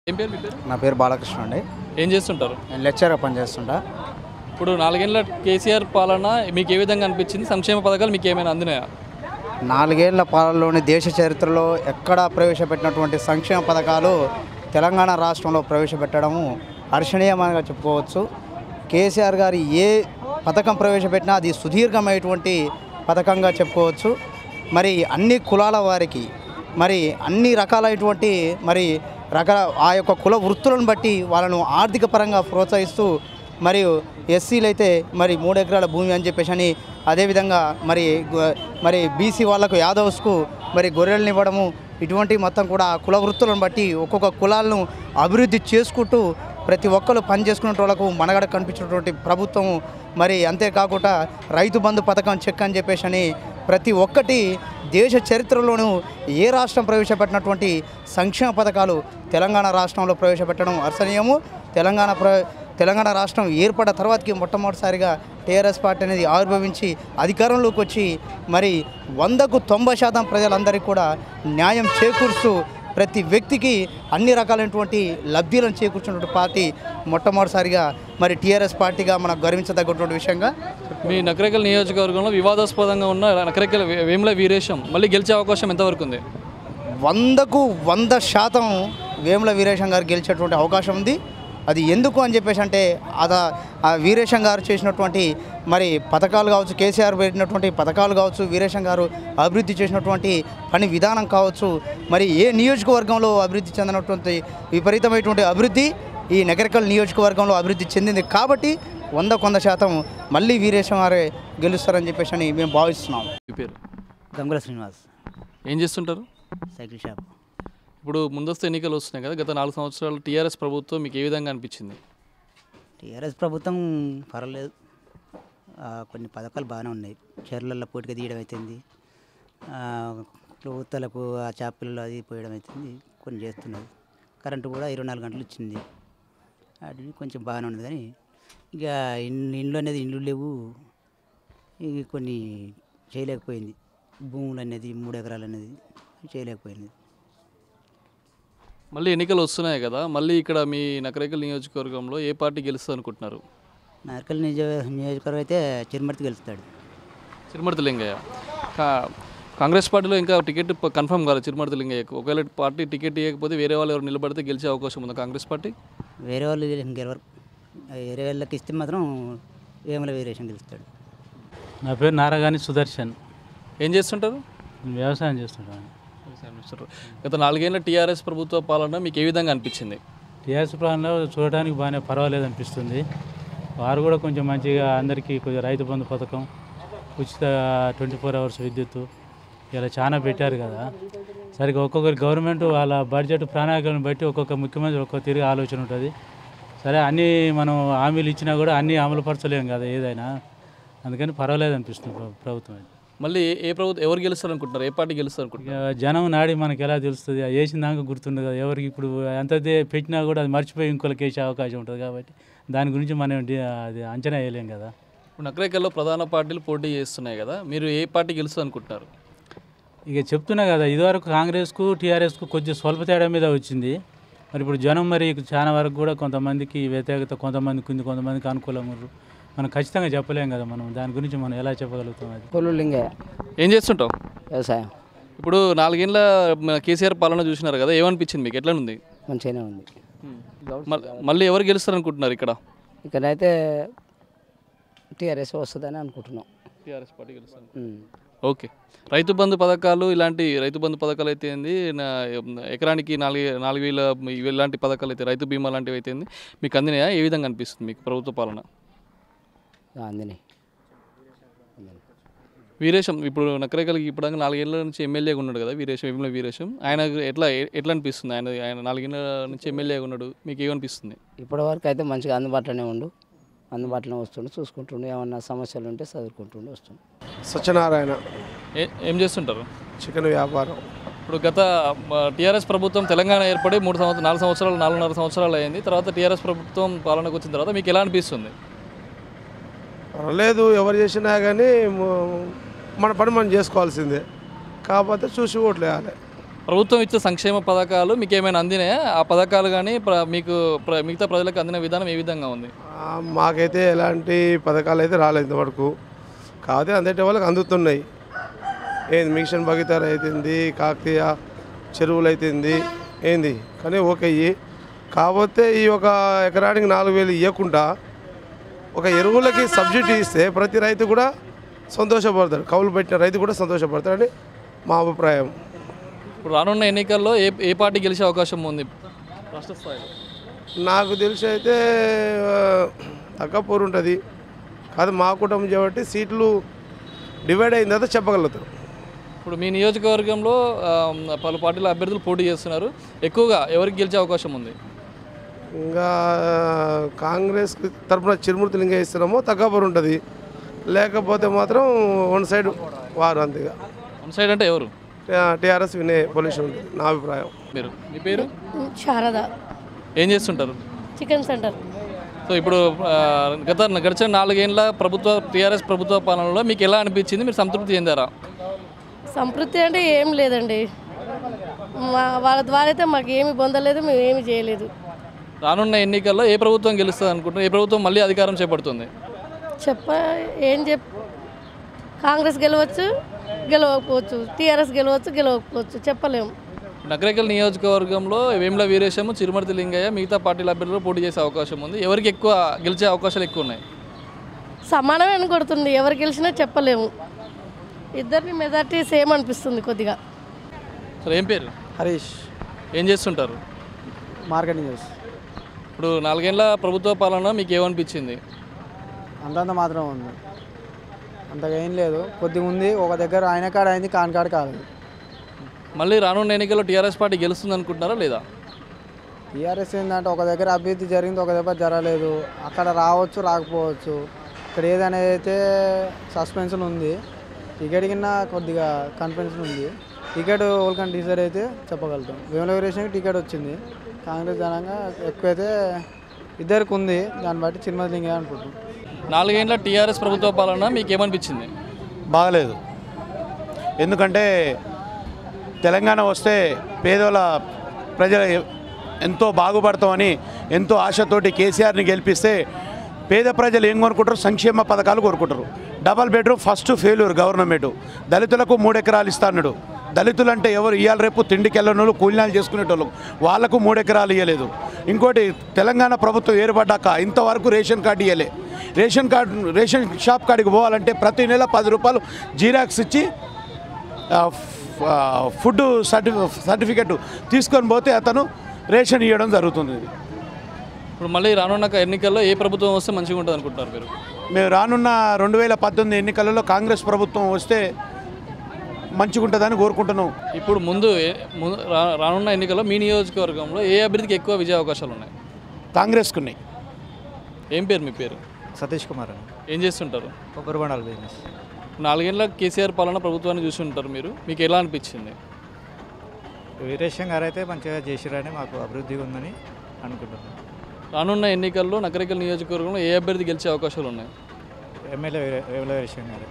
ఏం పేరు మీ పేరు నా పేరు బాలకృష్ణ అండి ఏం చేస్తుంటారు నేను లెక్చర్గా పనిచేస్తుంటా ఇప్పుడు నాలుగేళ్ల కేసీఆర్ పాలన మీకు ఏ విధంగా అనిపించింది సంక్షేమ పథకాలు మీకు ఏమైనా అందినాయా నాలుగేళ్ల పాలనలోని దేశ చరిత్రలో ఎక్కడా ప్రవేశపెట్టినటువంటి సంక్షేమ పథకాలు తెలంగాణ రాష్ట్రంలో ప్రవేశపెట్టడము హర్షణీయమంగా చెప్పుకోవచ్చు కేసీఆర్ గారు ఏ పథకం ప్రవేశపెట్టినా అది సుదీర్ఘమైనటువంటి పథకంగా చెప్పుకోవచ్చు మరి అన్ని కులాల వారికి మరి అన్ని రకాలైనటువంటి మరి రకాల ఆ యొక్క కుల వృత్తులను బట్టి వాళ్ళను ఆర్థిక పరంగా ప్రోత్సహిస్తూ మరియు ఎస్సీలు అయితే మరి మూడు ఎకరాల భూమి అని చెప్పేసి అని అదేవిధంగా మరి గొ- మరి బీసీ వాళ్ళకు యాదవ్స్కు మరి గొర్రెలను ఇవ్వడము ఇటువంటి మొత్తం కూడా ఆ కుల వృత్తులను బట్టి ఒక్కొక్క కులాలను అభివృద్ధి చేసుకుంటూ ప్రతి ఒక్కరు పని చేసుకునే వాళ్ళకు మనగడ కనిపించినటువంటి ప్రభుత్వం మరి అంతేకాకుండా రైతు బంధు పథకం చెక్ అని చెప్పేసి అని ప్రతి ఒక్కటి దేశ చరిత్రలోనూ ఏ రాష్ట్రం ప్రవేశపెట్టినటువంటి సంక్షేమ పథకాలు తెలంగాణ రాష్ట్రంలో ప్రవేశపెట్టడం హర్షణీయము తెలంగాణ ప్ర తెలంగాణ రాష్ట్రం ఏర్పడ్డ తర్వాతకి మొట్టమొదటిసారిగా టీఆర్ఎస్ పార్టీ అనేది ఆవిర్భవించి అధికారంలోకి వచ్చి మరి వందకు తొంభై శాతం ప్రజలందరికీ కూడా న్యాయం చేకూరుస్తూ ప్రతి వ్యక్తికి అన్ని రకాలైనటువంటి లబ్ధిలను చేకూర్చున్నటువంటి పార్టీ మొట్టమొదటిసారిగా మరి టీఆర్ఎస్ పార్టీగా మనకు గర్వించదగ్గటువంటి విషయంగా మీ నకరేకల్ నియోజకవర్గంలో వివాదాస్పదంగా ఉన్న నకరేకల్ వే- వేముల వీరేశం మళ్ళీ గెలిచే అవకాశం ఎంతవరకు ఉంది వందకు వంద శాతం వేముల వీరేశం గారు గెలిచేటువంటి అవకాశం ఉంది అది ఎందుకు అని చెప్పేసి అంటే అద ఆ వీరేశం గారు చేసినటువంటి మరి పథకాలు కావచ్చు కేసీఆర్ పెట్టినటువంటి పథకాలు కావచ్చు వీరేశం గారు అభివృద్ధి చేసినటువంటి పని విధానం కావచ్చు మరి ఏ నియోజకవర్గంలో అభివృద్ధి చెందినటువంటి విపరీతమైనటువంటి అభివృద్ధి ఈ నగరికల్ నియోజకవర్గంలో అభివృద్ధి చెందింది కాబట్టి వందకు వంద శాతం మళ్ళీ వీరేశం గారే గెలుస్తారని చెప్పేసి అని మేము భావిస్తున్నాం మీ పేరు గంగుల శ్రీనివాస్ ఏం చేస్తుంటారు సైకిల్ షాప్ ఇప్పుడు ముందస్తు ఎన్నికలు వస్తున్నాయి కదా గత నాలుగు సంవత్సరాలు టీఆర్ఎస్ ప్రభుత్వం మీకు ఏ విధంగా అనిపించింది టీఆర్ఎస్ ప్రభుత్వం పర్వాలేదు ఆ, కొన్ని పథకాలు బాగానే ఉన్నాయి చెర్లల్లో పూటిక తీయడం అవుతుంది ఉత్తలకు ఆ చేపలలో అది పోయడం అవుతుంది కొన్ని చేస్తున్నది కరెంటు కూడా ఇరవై నాలుగు గంటలు ఇచ్చింది అది కొంచెం బాగానే ఉంది కానీ ఇక ఇన్- ఇండ్లు అనేది ఇండ్లు లేవు ఇవి కొన్ని చేయలేకపోయింది భూములు అనేది మూడు ఎకరాలు అనేది చేయలేకపోయింది మళ్ళీ ఎన్నికలు వస్తున్నాయి కదా మళ్ళీ ఇక్కడ మీ నకరేకల్ నియోజకవర్గంలో ఏ పార్టీ గెలుస్తుంది అనుకుంటున్నారు నార్కల్ నియోజ నియోజకవర్గం అయితే చిరుమర్తి గెలుస్తాడు చిరుమర్తి లింగయ్య కా- కాంగ్రెస్ పార్టీలో ఇంకా టికెట్ ప- కన్ఫర్మ్ కాలేదు చిరుమర్తి లింగయ్యకు ఒకవేళ పార్టీ టికెట్ ఇవ్వకపోతే వేరే వాళ్ళు ఎవరు నిలబడితే గెలిచే అవకాశం ఉందా కాంగ్రెస్ పార్టీ వేరే వాళ్ళు గెలవరు వేరే వాళ్ళకి ఇస్తే మాత్రం వేముల వీరేశం గెలుస్తాడు నా పేరు నారాగాని సుదర్శన్ ఏం చేస్తుంటారు నేను వ్యవసాయం చేస్తుంటాను గత నాలుగేళ్ల టీఆర్ఎస్ ప్రభుత్వ పాలన మీకు ఏ విధంగా అనిపించింది టీఆర్ఎస్ ప్లాన్లో చూడడానికి బాగానే పర్వాలేదు అనిపిస్తుంది వారు కూడా కొంచెం మంచిగా అందరికీ కొంచెం రైతు బంధు పథకం ఉచిత ట్వంటీ ఫోర్ అవర్స్ విద్యుత్తు ఇలా చాలా పెట్టారు కదా సరిగ్గా ఒక్కొక్కరి గవర్నమెంట్ వాళ్ళ బడ్జెట్ ప్రణాళికలను బట్టి ఒక్కొక్క ముఖ్యమంత్రి ఒక్కొక్క తిరిగి ఆలోచన ఉంటుంది సరే అన్నీ మనం హామీలు ఇచ్చినా కూడా అన్నీ అమలుపరచలేం కదా ఏదైనా అందుకని పర్వాలేదు అనిపిస్తుంది ప్ర- ప్రభుత్వం అయితే. మళ్ళీ ఏ- ఏ ప్రభుత్వం ఎవరు గెలుస్తారు అనుకుంటున్నారు ఏ పార్టీ గెలుస్తారు అనుకుంటున్నారు ఇక జనం నాడి మనకి ఎలా తెలుస్తుంది అది వేసిన దాకా గుర్తుండదు కదా ఎవరికి ఇప్పుడు ఎంత దే- పెట్టినా కూడా అది మర్చిపోయి ఇంకోళ్ళకి వేసే అవకాశం ఉంటుంది కాబట్టి దాని గురించి మనం డి- అది అంచనా వేయలేం కదా ఇప్పుడు నకరేకల్లో ప్రధాన పార్టీలు పోటీ చేస్తున్నాయి కదా మీరు ఏ పార్టీ గెలుస్తుంది అనుకుంటున్నారు ఇక చెప్తున్నా కదా ఇదివరకు కాంగ్రెస్కు టీఆర్ఎస్కు కొంచెం స్వల్ప తేడా మీద వచ్చింది మరి ఇప్పుడు జనం మరి చాలా వరకు కూడా కొంతమందికి వ్యతిరేకత కొంతమందికి ఉంది కొంతమందికి అనుకూలంగా ఉన్నారు మనం ఖచ్చితంగా చెప్పలేం కదా మనం దాని గురించి మనం ఎలా చెప్పగలుగుతాం అది కొల్లు లింగయ్య ఏం చేస్తుంటావు వ్యవసాయం ఇప్పుడు నాలుగేళ్ల మన కేసీఆర్ పాలన చూసినారు కదా ఏమనిపించింది మీకు ఎట్లా ఉంది మంచిగానే ఉంది మల్- మళ్ళీ ఎవరు గెలుస్తారు అనుకుంటున్నారు ఇక్కడ ఇక్కడైతే టీఆర్ఎస్ వస్తుందని అనుకుంటున్నాం టీఆర్ఎస్ పార్టీ గెలుస్తారు ఉమ్. ఓకే రైతు బంధు పథకాలు ఇలాంటి రైతు బంధు పథకాలు అయితే ఏంది నా ఎకరానికి నాలుగు నాలుగు వేల ఇవి ఇలాంటి పథకాలు అయితే రైతు బీమా లాంటివి అయితే ఏంది మీకు అందినాయా ఏ విధంగా అనిపిస్తుంది మీకు ప్రభుత్వ పాలన అందిని వీరేశం ఇప్పుడు నకరేకల్కి ఇప్పుడు నాలుగేళ్ల నుంచి ఎమ్మెల్యేగా ఉన్నాడు కదా వీరేశం విమల వీరేశం ఆయన ఎట్లా ఎట్లా అనిపిస్తుంది ఆయన ఆయన నాలుగేళ్ల నుంచి ఎమ్మెల్యేగా ఉన్నాడు మీకు ఏమనిపిస్తుంది ఇప్పటి వరకు అయితే మంచిగా అందుబాటులోనే ఉండు అందుబాటులో వస్తుండు చూసుకుంటుండు ఏమన్నా సమస్యలు ఉంటే చదువుకుంటుండు వస్తుండు సత్యనారాయణ ఏ ఏం చేస్తుంటారు చికెన్ వ్యాపారం ఇప్పుడు గత టీఆర్ఎస్ ప్రభుత్వం తెలంగాణ ఏర్పడి మూడు సంవత్సరాలు నాలుగు సంవత్సరాలు నాలుగున్నర సంవత్సరాలు అయింది తర్వాత టీఆర్ఎస్ ప్రభుత్వం పాలనకు వచ్చిన తర్వాత మీకు ఎలా అనిపిస్తుంది పర్వాలేదు ఎవరు చేసినా కానీ మ- మన పని మనం చేసుకోవాల్సిందే కాకపోతే చూసి ఓట్లు వేయాలి ప్రభుత్వం ఇచ్చే సంక్షేమ పథకాలు మీకు ఏమైనా అందినాయా ఆ పథకాలు కానీ ప్ర- మీకు ప్ర- మిగతా ప్రజలకు అందిన విధానం ఏ విధంగా ఉంది ఆ, మాకైతే ఎలాంటి పథకాలు అయితే రాలేదు ఇంతవరకు కాకపోతే అందేటి వాళ్ళకి అందుతున్నాయి ఏంది మిషన్ భగీతార అయితుంది కాకతీయ చెరువులు అయితుంది ఏంది కానీ ఓకే ఇయ్యి కాకపోతే ఈ ఒక ఎకరానికి నాలుగు వేలు ఇవ్వకుండా ఒక ఎరువులకి సబ్సిడీ ఇస్తే ప్రతి రైతు కూడా సంతోషపడతాడు కౌలు పెట్టిన రైతు కూడా సంతోషపడతాడని మా అభిప్రాయం ఇప్పుడు రానున్న ఎన్నికల్లో ఏ ఏ పార్టీ గెలిచే అవకాశం ఉంది రాష్ట్ర స్థాయిలో నాకు తెలిసి అయితే ఆ, తగ్గపూర్ ఉంటుంది కాదు మా కుటుంబం కాబట్టి సీట్లు డివైడ్ అయిన తర్వాత చెప్పగలుగుతారు ఇప్పుడు మీ నియోజకవర్గంలో ఆ, పలు పార్టీల అభ్యర్థులు పోటీ చేస్తున్నారు ఎక్కువగా ఎవరికి గెలిచే అవకాశం ఉంది ఇంకా కాంగ్రెస్ తరఫున చిరుమూర్తి లింగ ఇస్తున్నామో తగ్గపూర్ ఉంటుంది లేకపోతే మాత్రం వన్ సైడ్ వారు అంతేగా వన్ సైడ్ అంటే ఎవరు టీఆర్ఎస్ వినే పొల్యూషన్ ఉంది నా అభిప్రాయం మీరు మీ పేరు శారద ఏం చేస్తుంటారు చికెన్ సెంటర్ సో ఇప్పుడు ఆ, గత గడిచిన నాలుగేళ్ల ప్రభుత్వ టీఆర్ఎస్ ప్రభుత్వ పాలనలో మీకు ఎలా అనిపించింది మీరు సంతృప్తి చెందారా సంతృప్తి అంటే ఏం లేదండి మా వాళ్ళ ద్వారా అయితే మాకు ఏమి పొందలేదు మేము ఏమి చేయలేదు రానున్న ఎన్నికల్లో ఏ ప్రభుత్వం గెలుస్తుంది అనుకుంటున్నారు ఏ ప్రభుత్వం మళ్ళీ అధికారం చేపడుతుంది చెప్ప ఏం చెప్ కాంగ్రెస్ గెలవచ్చు గెలవకపోవచ్చు టీఆర్ఎస్ గెలవచ్చు గెలవకపోవచ్చు చెప్పలేము నగరేకల్ నియోజకవర్గంలో వేముల వీరేశము చిరుమర్తి లింగయ్య మిగతా పార్టీల అభ్యర్థులు పోటీ చేసే అవకాశం ఉంది ఎవరికి ఎక్కువ గెలిచే అవకాశాలు ఎక్కువ ఉన్నాయి సమానమే అని కొడుతుంది ఎవరు గెలిచినా చెప్పలేము ఇద్దరిని మెజార్టీ సేమ్ అనిపిస్తుంది కొద్దిగా సరే ఏం పేరు హరీష్ ఏం చేస్తుంటారు మార్కెటింగ్ చేసి ఇప్పుడు నాలుగేళ్ల ప్రభుత్వ పాలన మీకు ఏమనిపించింది అంతంత మాత్రం ఉంది అంతగా ఏం లేదు కొద్దిగా ఉంది ఒక దగ్గర ఆయన కాడ అయింది కాని కాడ కాలేదు మళ్ళీ రానున్న ఎన్నికల్లో టీఆర్ఎస్ పార్టీ గెలుస్తుంది అనుకుంటున్నారా లేదా టీఆర్ఎస్ ఏంటంటే ఒక దగ్గర అభివృద్ధి జరిగింది ఒక దగ్గర జరగలేదు అక్కడ రావచ్చు రాకపోవచ్చు ఇక్కడ ఏదనేది అయితే సస్పెన్షన్ ఉంది టికెట్ కింద కొద్దిగా కన్ఫెన్షన్ ఉంది టికెట్ ఓల్కన్ డిసైడ్ అయితే చెప్పగలుగుతాం వేముల వీరేషన్కి టికెట్ వచ్చింది కాంగ్రెస్ జనంగా ఎక్కువైతే ఇద్దరికి ఉంది దాన్ని బట్టి చిరుమతి లింగే అనుకుంటున్నాం నాలుగేళ్ల టీఆర్ఎస్ ప్రభుత్వ పాలన మీకు ఏమనిపించింది బాగలేదు ఎందుకంటే తెలంగాణ వస్తే పేదల ప్రజల ఎంతో బాగుపడతామని ఎంతో ఆశతోటి కేసీఆర్ని గెలిపిస్తే పేద ప్రజలు ఏం కోరుకుంటారు సంక్షేమ పథకాలు కోరుకుంటారు double bedroom first failure government దళితులకు మూడు ఎకరాలు ఇస్తాడు దళితులు అంటే ఎవరు ఇవాళ రేపు తిండికి వెళ్ళినోళ్ళు కూలినాలు చేసుకునేటోళ్ళు వాళ్ళకు మూడు ఎకరాలు ఇవ్వలేదు ఇంకోటి తెలంగాణ ప్రభుత్వం ఏర్పడ్డాక ఇంతవరకు రేషన్ కార్డు ఇవ్వలే రేషన్ కార్డు రేషన్ షాప్ కాడికి పోవాలంటే ప్రతి నెల పది రూపాయలు జీరాక్స్ ఇచ్చి ఆ, ఫ్- ఆ, ఫుడ్ సర్టి సర్టిఫికెట్ తీసుకొని పోతే అతను రేషన్ ఇవ్వడం జరుగుతుంది ఇప్పుడు మళ్ళీ రానున్న ఎన్నికల్లో ఏ ప్రభుత్వం వస్తే మంచిగా ఉంటుంది అనుకుంటున్నారు మీరు మేము రానున్న రెండు వేల పద్దెనిమిది ఎన్నికలలో కాంగ్రెస్ ప్రభుత్వం వస్తే మంచిగా ఉంటుందని కోరుకుంటున్నాం ఇప్పుడు ముందు ఏ- ముందు రా- రానున్న ఎన్నికల్లో మీ నియోజకవర్గంలో ఏ అభివృద్ధికి ఎక్కువ విజయ అవకాశాలు ఉన్నాయి కాంగ్రెస్కున్నాయి ఏం పేరు మీ పేరు సతీష్ కుమార్ అని ఏం చేస్తుంటారు కొబ్బరి బండాల బిజినెస్ నాలుగేళ్ల కేసీఆర్ పాలన ప్రభుత్వాన్ని చూసి ఉంటారు మీరు మీకు ఎలా అనిపించింది వీరేశం గారు అయితే మంచిగా చేసిరని మాకు అభివృద్ధిగా ఉందని అనుకుంటున్నాం రానున్న ఎన్నికల్లో నగరికల్ నియోజకవర్గంలో ఏ అభ్యర్థి గెలిచే అవకాశాలు ఉన్నాయి ఎమ్మెల్యే వేముల వీరేశం గారు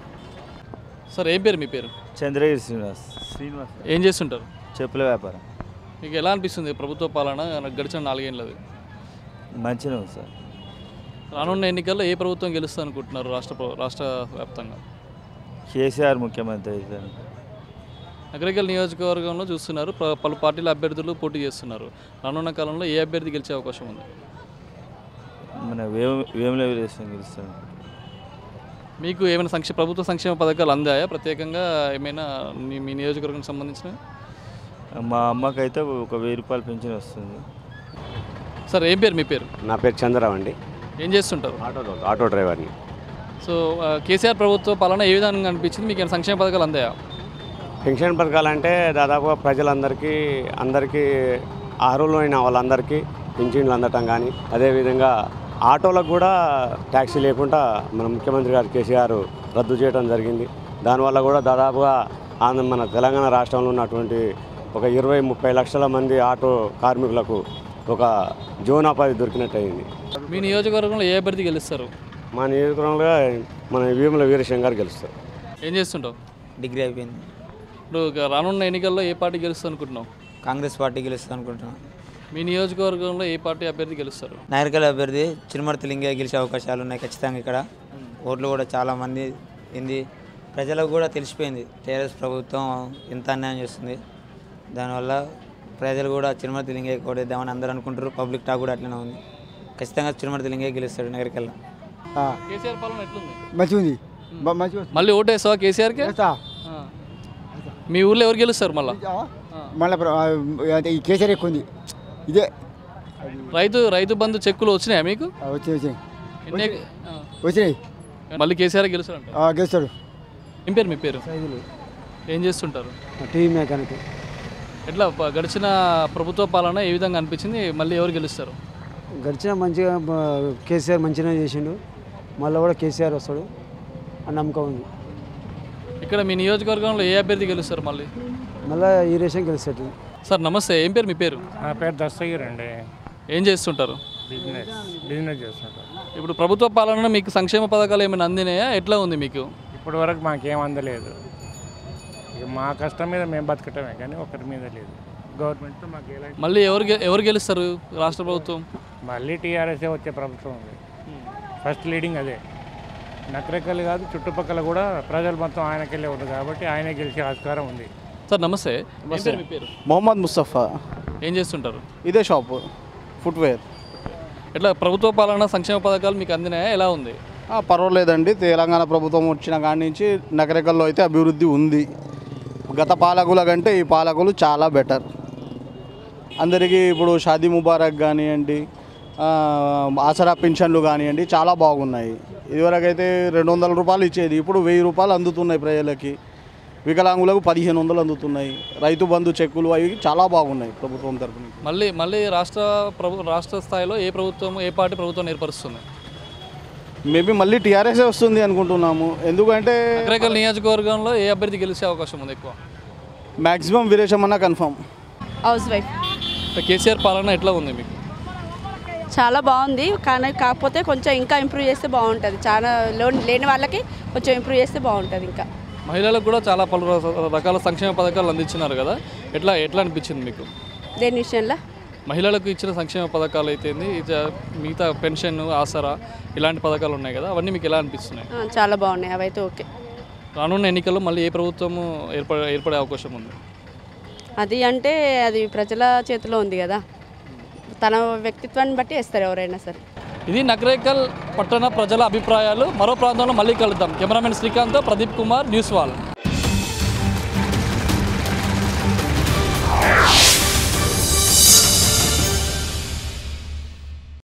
సార్ ఏం పేరు మీ పేరు చంద్రగిరి శ్రీనివాస్ శ్రీనివాస్ ఏం చేస్తుంటారు చెప్పుల వ్యాపారం మీకు ఎలా అనిపిస్తుంది ప్రభుత్వ పాలన గడిచిన నాలుగేళ్ళది మంచిగా ఉంది సార్ రానున్న ఎన్నికల్లో ఏ ప్రభుత్వం గెలుస్తుంది అనుకుంటున్నారు రాష్ట్ర ప్ర- రాష్ట్ర వ్యాప్తంగా కేసీఆర్ ముఖ్యమంత్రి అవుతారు నగరికల్ నియోజకవర్గంలో చూస్తున్నారు ప- పలు పార్టీల అభ్యర్థులు పోటీ చేస్తున్నారు రానున్న కాలంలో ఏ అభ్యర్థి గెలిచే అవకాశం ఉంది మన వేము వేముల వీరేశం గెలుస్తాను మీకు ఏమైనా సంక్షేమ ప్రభుత్వ సంక్షేమ పథకాలు అందాయా ప్రత్యేకంగా ఏమైనా మీ మీ నియోజకవర్గానికి సంబంధించిన మా అమ్మకైతే ఒక వెయ్యి రూపాయలు పెన్షన్ వస్తుంది సార్ ఏం పేరు మీ పేరు నా పేరు చంద్రరావు అండి ఏం చేస్తుంటారు ఆటో ఆటో డ్రైవర్ని సో ఆ, కేసీఆర్ ప్రభుత్వ పాలన ఏ విధంగా అనిపించింది మీకు ఏమైనా సంక్షేమ పథకాలు అందాయా పెన్షన్ పథకాలంటే దాదాపుగా ప్రజలందరికీ అందరికీ అర్హులైన వాళ్ళందరికీ పింఛన్లు అందటం కానీ అదేవిధంగా ఆటోలకు కూడా ట్యాక్సీ లేకుండా మన ముఖ్యమంత్రి గారు కేసీఆర్ రద్దు చేయడం జరిగింది దానివల్ల కూడా దాదాపుగా ఆంధ్ర మన తెలంగాణ రాష్ట్రంలో ఉన్నటువంటి ఒక ఇరవై ముప్పై లక్షల మంది ఆటో కార్మికులకు ఒక జీవనోపాధి దొరికినట్టు అయింది మీ నియోజకవర్గంలో ఏ అభ్యర్థి గెలుస్తారు మా నియోజకవర్గంలో మన వీముల వీరశంకర్ గెలుస్తారు ఏం చేస్తుంటావు డిగ్రీ అయిపోయింది ఇప్పుడు ఇక రానున్న ఎన్నికల్లో ఏ పార్టీ గెలుస్తుంది అనుకుంటున్నావు కాంగ్రెస్ పార్టీ గెలుస్తుంది అనుకుంటున్నాను మీ నియోజకవర్గంలో ఏ పార్టీ అభ్యర్థి గెలుస్తారు నాయకల్ అభ్యర్థి చిరుమర్తి లింగయ్య గెలిచే అవకాశాలు ఉన్నాయి ఖచ్చితంగా ఇక్కడ ఓట్లు కూడా చాలా మంది ఇంది ప్రజలకు కూడా తెలిసిపోయింది టీఆర్ఎస్ ప్రభుత్వం ఎంత అన్యాయం చేస్తుంది దానివల్ల ప్రజలు కూడా చిరుమర్తి లింగయ్య కొడేద్దామని అందరూ అనుకుంటారు పబ్లిక్ టాక్ కూడా అట్లనే ఉంది ఖచ్చితంగా చిరుమర్తి లింగయ్య గెలుస్తాడు నగరికల్లా కేసీఆర్ పాలన ఎట్లుంది మంచిగా ఉంది బ- మంచిగా ఉంది. మళ్ళీ ఓటేస్తావా కేసీఆర్కి వేస్తా. మీ ఊళ్ళో ఎవరు గెలుస్తారు మళ్ళీ మళ్ళీ ప్ర- ఆ, అంటే ఈ కేసరి ఎక్కువ ఉంది ఇదే రైతు రైతు బంధు చెక్కులు వచ్చినాయా మీకు ఆ, వచ్చాయి వచ్చాయి ఎన్ని ఆ. వచ్చినాయి మళ్ళీ కేసీఆర్ గెలుస్తారంట ఆ, గెలుస్తాడు ఏం పేరు మీ పేరు ఏం చేస్తుంటారు టీవీ మెకానిక్ ఎట్లా ప- గడిచిన ప్రభుత్వ పాలన ఏ విధంగా అనిపించింది మళ్ళీ ఎవరు గెలుస్తారు గడిచిన మంచిగా బ- కేసీఆర్ మంచిగానే చేసిండు మళ్ళీ కూడా కేసీఆర్ వస్తాడు అని నమ్మకం ఉంది ఇక్కడ మీ నియోజకవర్గంలో ఏ అభ్యర్థి గెలుస్తారు మళ్ళీ మళ్ళీ ఈ రేషన్ గెలిస్తాడు సార్ నమస్తే ఏం పేరు మీ పేరు నా పేరు దస్తగిరి అండి ఏం చేస్తుంటారు బిజినెస్ బిజినెస్ చేస్తుంటాం ఇప్పుడు ప్రభుత్వ పాలన మీకు సంక్షేమ పథకాలు ఏమైనా అందినాయా ఎట్లా ఉంది మీకు ఇప్పటి వరకు మాకేం అందలేదు ఇక మా కష్టం మీద మేము బతకటమే కానీ ఒకరి మీద లేదు గవర్నమెంట్తో మాకు ఎలాంటి మళ్ళీ ఎవరు గె- ఎవరు గెలుస్తారు రాష్ట్ర ప్రభుత్వం మళ్ళీ టీఆర్ఎస్ఏ వచ్చే ప్రభుత్వం ఉంది ఫస్ట్ లీడింగ్ అదే నకరేకల్ కాదు చుట్టుపక్కల కూడా ప్రజలు మొత్తం ఆయనకెళ్ళే ఉంది కాబట్టి ఆయనే గెలిచే ఆస్కారం ఉంది సార్ నమస్తే ఏం పేరు మీ పేరు మొహమ్మద్ ముస్తఫా ఏం చేస్తుంటారు ఇదే షాపు ఫుట్వేర్ ఎట్లా ప్రభుత్వ పాలన సంక్షేమ పథకాలు మీకు అందినాయా ఎలా ఉంది ఆ, పర్వాలేదండి తెలంగాణ ప్రభుత్వం వచ్చిన కాడి నుంచి నగరికల్లో అయితే అభివృద్ధి ఉంది గత పాలకుల కంటే ఈ పాలకులు చాలా బెటర్ అందరికీ ఇప్పుడు షాదీ ముబారక్ కానివ్వండి ఆ, ఆసరా పింఛన్లు కానివ్వండి చాలా బాగున్నాయి ఇదివరకైతే రెండు వందల రూపాయలు ఇచ్చేది ఇప్పుడు వెయ్యి రూపాయలు అందుతున్నాయి ప్రజలకి వికలాంగులకు పదిహేను వందలు అందుతున్నాయి రైతు బంధు చెక్కులు అవి చాలా బాగున్నాయి ప్రభుత్వం తరఫున మళ్ళీ మళ్ళీ రాష్ట్ర ప్రభు రాష్ట్ర స్థాయిలో ఏ ప్రభుత్వం ఏ పార్టీ ప్రభుత్వం ఏర్పరుస్తుంది మేబీ మళ్ళీ టీఆర్ఎస్ఏ వస్తుంది అనుకుంటున్నాము ఎందుకంటే నగరేకల్ నియోజకవర్గంలో ఏ అభ్యర్థి గెలిచే అవకాశం ఉంది ఎక్కువ మ్యాక్సిమం వీరేశమన్న కన్ఫర్మ్ హౌస్ వైఫ్ కేసీఆర్ పాలన ఎట్లా ఉంది మీకు చాలా బాగుంది కానీ కాకపోతే కొంచెం ఇంకా ఇంప్రూవ్ చేస్తే బాగుంటుంది చాలా లోన్ లేని వాళ్ళకి కొంచెం ఇంప్రూవ్ చేస్తే బాగుంటుంది ఇంకా మహిళలకు కూడా చాలా పలు ర- రకాల సంక్షేమ పథకాలు అందించినారు కదా ఎట్లా ఎట్లా అనిపించింది మీకు దేని విషయంలో మహిళలకు ఇచ్చిన సంక్షేమ పథకాలు అయితే మిగతా పెన్షన్ ఆసరా ఇలాంటి పథకాలు ఉన్నాయి కదా అవన్నీ మీకు ఎలా అనిపిస్తున్నాయి ఆ, చాలా బాగున్నాయి అవైతే ఓకే రానున్న ఎన్నికల్లో మళ్ళీ ఏ ప్రభుత్వము ఏర్పడే ఏర్పడే అవకాశం ఉంది అది అంటే అది ప్రజల చేతిలో ఉంది కదా తన వ్యక్తిత్వాన్ని బట్టి వేస్తారు ఎవరైనా సరే ఇది నగరేకల్ పట్టణ ప్రజల అభిప్రాయాలు మరో ప్రాంతంలో మళ్ళీ కలుద్దాం cameraman Srikanth Pradeep Kumar news wall